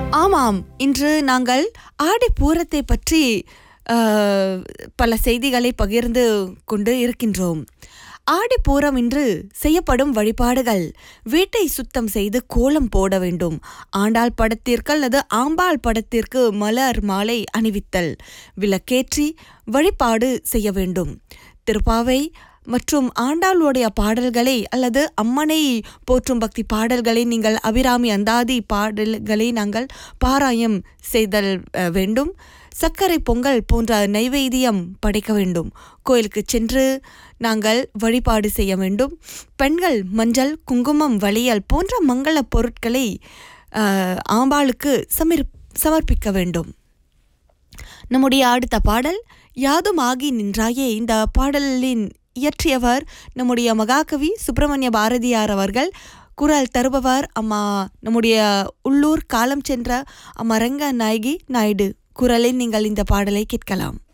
ஆமாம் இன்று நாங்கள் ஆடி பூரத்தை பற்றி அஹ், பல செய்திகளை பகிர்ந்து கொண்டு இருக்கின்றோம் ஆடிப்பூரம் இன்று செய்யப்படும் வழிபாடுகள் வீட்டை சுத்தம் செய்து கோலம் போட வேண்டும் ஆண்டாள் படத்திற்கு அல்லது ஆம்பாள் படத்திற்கு மலர் மாலை அணிவித்தல் விளக்கேற்றி வழிபாடு செய்ய வேண்டும் திருப்பாவை மற்றும் ஆண்டாளுடைய பாடல்களை அல்லது அம்மனை போற்றும் பக்தி பாடல்களை நீங்கள் அபிராமி அந்தாதி பாடல்களை நாங்கள் பாராயம் செய்தல் அஹ், வேண்டும் சர்க்கரை பொங்கல் போன்ற நைவேத்தியம் படைக்க வேண்டும் கோயிலுக்கு சென்று நாங்கள் வழிபாடு செய்ய வேண்டும் பெண்கள் மஞ்சள் குங்குமம் வளையல் போன்ற மங்கள பொருட்களை அஹ், ஆம்பாளுக்கு சமர் சமர்ப்பிக்க வேண்டும் நம்முடைய அடுத்த பாடல் யாதும் ஆகி நின்றாயே இந்த பாடலின் இயற்றியவர் நம்முடைய மகாகவி சுப்பிரமணிய பாரதியார் அவர்கள் குரல் தருபவர் அம்மா நம்முடைய உள்ளூர் காலம் சென்ற அம்மா ரங்க நாயகி நாயுடு குரலில் நீங்கள் இந்த பாடலை கேட்கலாம்